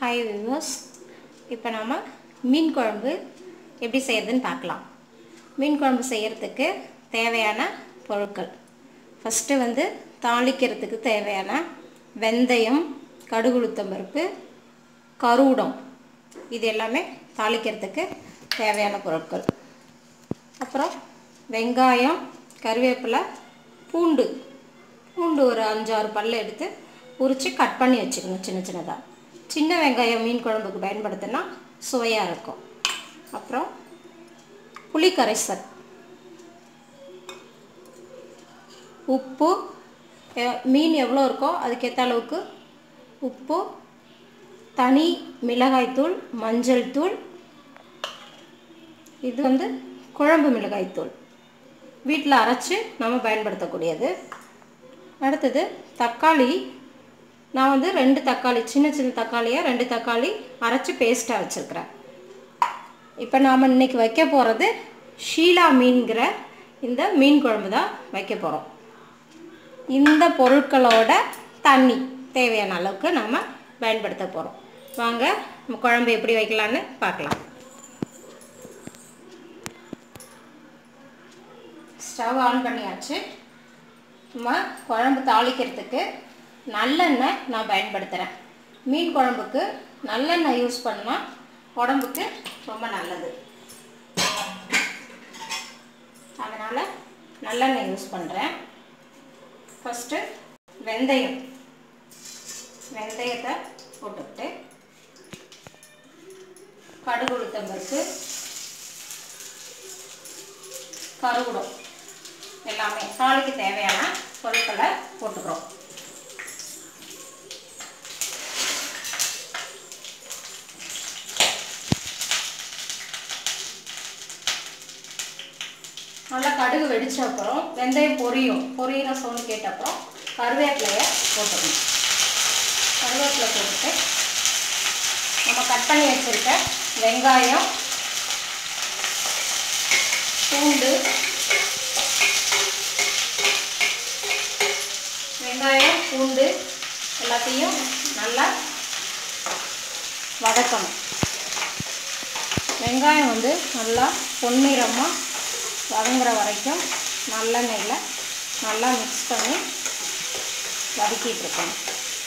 hi viewers இப்போ நாம் மீன் குழம்பு எப்படி செய்கிறதுன்னு பார்க்கலாம் மீன் குழம்பு செய்கிறதுக்கு தேவையான பொருட்கள் ஃபஸ்ட்டு வந்து தாளிக்கிறதுக்கு தேவையான வெந்தயம் கடுகுளுத்தம் பருப்பு கருவுடம் இது எல்லாமே தாளிக்கிறதுக்கு தேவையான பொருட்கள் அப்புறம் வெங்காயம் கருவேப்பிலை பூண்டு பூண்டு ஒரு அஞ்சாறு பல் எடுத்து உரித்து கட் பண்ணி வச்சுக்கணும் சின்ன சின்னதாக சின்ன வெங்காயம் மீன் குழம்புக்கு பயன்படுத்தினா சுவையாக இருக்கும் அப்புறம் புளி கரைசல் உப்பு எ- மீன் எவ்வளோ இருக்கோ அதுக்கேற்ற அளவுக்கு உப்பு தனி மிளகாய்த்தூள் மஞ்சள் தூள் இது வந்து குழம்பு மிளகாய்த்தூள் வீட்டில் அரைச்சி நம்ம பயன்படுத்தக்கூடியது அடுத்தது தக்காளி நான் வந்து ரெண்டு தக்காளி சின்ன சின்ன தக்காளியை ரெண்டு தக்காளி அரைச்சி பேஸ்ட்டாக வச்சுருக்கிறேன் இப்போ நாம் இன்னைக்கு வைக்க போகிறது ஷீலா மீன்கிற இந்த மீன் குழம்பு தான் வைக்க போகிறோம் இந்த பொருட்களோட தண்ணி தேவையான அளவுக்கு நம்ம பயன்படுத்த போகிறோம் வாங்க நம்ம குழம்பு எப்படி வைக்கலான்னு பார்க்கலாம் ஸ்டவ் ஆன் பண்ணியாச்சு நம்ம குழம்பு தாளிக்கிறதுக்கு நல்லெண்ணெய் நான் பயன்படுத்துகிறேன் மீன் குழம்புக்கு நல்லெண்ணெய் யூஸ் பண்ணால் உடம்புக்கு ரொம்ப நல்லது அதனால் நல்லெண்ணெய் யூஸ் பண்ணுறேன் ஃபஸ்ட்டு வெந்தயம் வெந்தயத்தை போட்டுக்கிட்டு கடுகு உளுத்தம் பருப்பு கருகுடம் எல்லாமே தாளிக்கு தேவையான பொருட்களை போட்டுக்கிறோம் நல்லா கடுகு வெடிச்ச அப்புறம் வெந்தயம் பொரியும் பொரியிற சவுண்டு கேட்ட அப்புறம் கருவேப்பிலையை போட்டுக்கணும் கருவேப்பிலை போட்டுட்டு நம்ம கட் பண்ணி வச்சிருக்க வெங்காயம் பூண்டு வெங்காயம் பூண்டு எல்லாத்தையும் நல்லா வதக்கணும் வெங்காயம் வந்து நல்லா பொன்னிறமாக வதங்குற வரைக்கும் நல்லெண்ணெயில் நல்லா மிக்ஸ் பண்ணி வதக்கிட்டு இருக்கணும்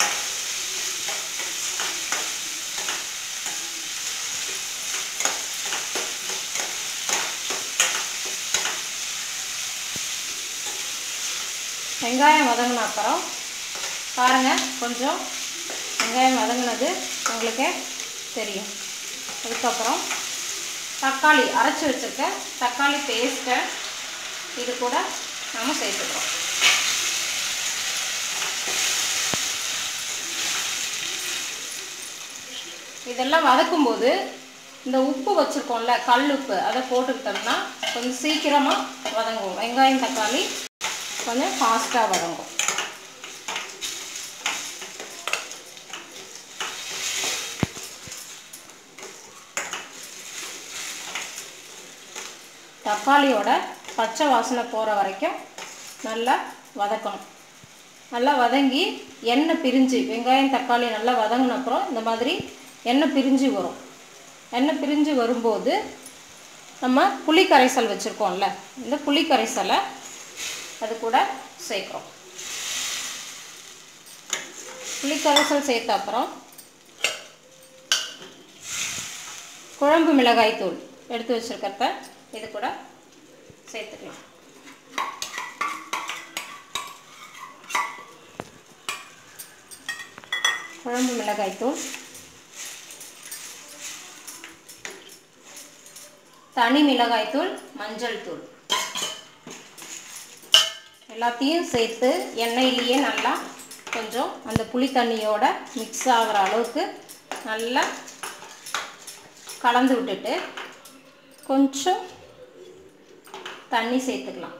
வெங்காயம் வதங்கின அப்புறம் பாருங்கள் கொஞ்சம் வெங்காயம் வதங்கினது உங்களுக்கே தெரியும் அதுக்கப்புறம் தக்காளி அரைச்சி வச்சுருக்க தக்காளி பேஸ்ட்டை இது கூட நம்ம சேர்த்துக்கிறோம் இதெல்லாம் வதக்கும்போது இந்த உப்பு வச்சுருக்கோம்ல கல் உப்பு அதை போட்டுக்கிட்டோம்னா கொஞ்சம் சீக்கிரமாக வதங்கும் வெங்காயம் தக்காளி கொஞ்சம் ஃபாஸ்ட்டாக வதங்கும் தக்காளியோட பச்சை வாசனை போகிற வரைக்கும் நல்லா வதக்கணும் நல்லா வதங்கி எண்ணெய் பிரிஞ்சு வெங்காயம் தக்காளி நல்லா வதங்கின அப்புறம் இந்த மாதிரி எண்ணெய் பிரிஞ்சு வரும் எண்ணெய் பிரிஞ்சு வரும்போது நம்ம புளி கரைசல் வச்சுருக்கோம்ல இந்த புளி கரைசலை அது கூட சேர்க்குறோம் புளி கரைசல் சேர்த்த அப்புறம் குழம்பு மிளகாய் தூள் எடுத்து வச்சுருக்கிறத இது கூட சேர்த்துக்கலாம் குழம்பு மிளகாய் தூள் தனி மிளகாய் தூள் மஞ்சள் தூள் எல்லாத்தையும் சேர்த்து எண்ணெயிலேயே நல்லா கொஞ்சம் அந்த புளி தண்ணியோட மிக்ஸ் ஆகிற அளவுக்கு நல்லா கலந்து விட்டுட்டு கொஞ்சம் தண்ணி சேர்த்துக்கலாம்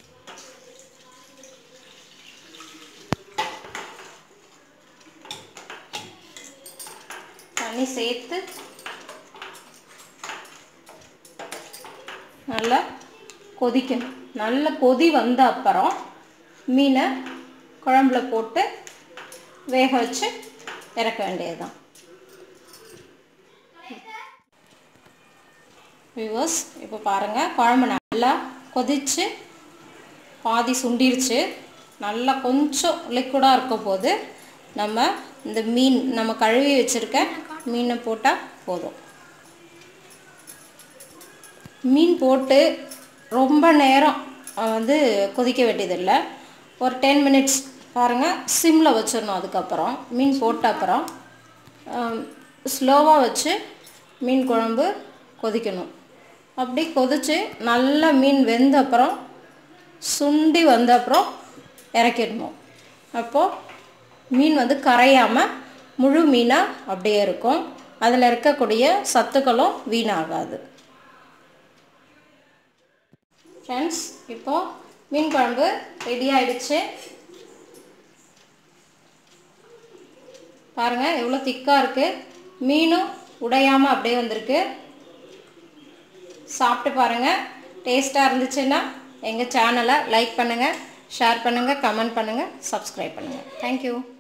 தண்ணி சேர்த்து நல்லா கொதிக்கணும் நல்ல கொதி வந்த அப்புறம் மீனை குழம்புல போட்டு வேக வச்சு இறக்க வேண்டியதுதான் வியூவர்ஸ் இப்போ பாருங்கள் குழம்பு நல்லா கொதிச்சு பாதி சுண்டிருச்சு நல்லா கொஞ்சம் லிக்விடாக இருக்க போது நம்ம இந்த மீன் நம்ம கழுவி வச்சுருக்க மீனை போட்டால் போதும் மீன் போட்டு ரொம்ப நேரம் அஹ், வந்து கொதிக்க வேண்டியதில்லை ஒரு டென் மினிட்ஸ் பாருங்கள் சிம்மில் வச்சிடணும் அதுக்கப்புறம் மீன் போட்ட அப்புறம் ஸ்லோவாக வச்சு மீன் குழம்பு கொதிக்கணும் அப்படி கொதிச்சு நல்லா மீன் வெந்த அப்புறம் சுண்டி வந்த அப்புறம் இறக்கிடணும் அப்போது மீன் வந்து கரையாமல் முழு மீனாக அப்படியே இருக்கும் அதில் இருக்கக்கூடிய சத்துக்களும் வீணாகாது ஃப்ரெண்ட்ஸ் இப்போது மீன் குழம்பு ரெடி ஆயிடுச்சு பாருங்கள் எவ்வளோ திக்காக இருக்குது மீனும் உடையாமல் அப்படியே வந்திருக்கு சாப்பிட்டு பாருங்கள் டேஸ்ட்டாக இருந்துச்சுன்னா எங்கள் சேனலை லைக் பண்ணுங்கள் ஷேர் பண்ணுங்கள் கமெண்ட் பண்ணுங்கள் சப்ஸ்கிரைப் பண்ணுங்கள் தேங்க்யூ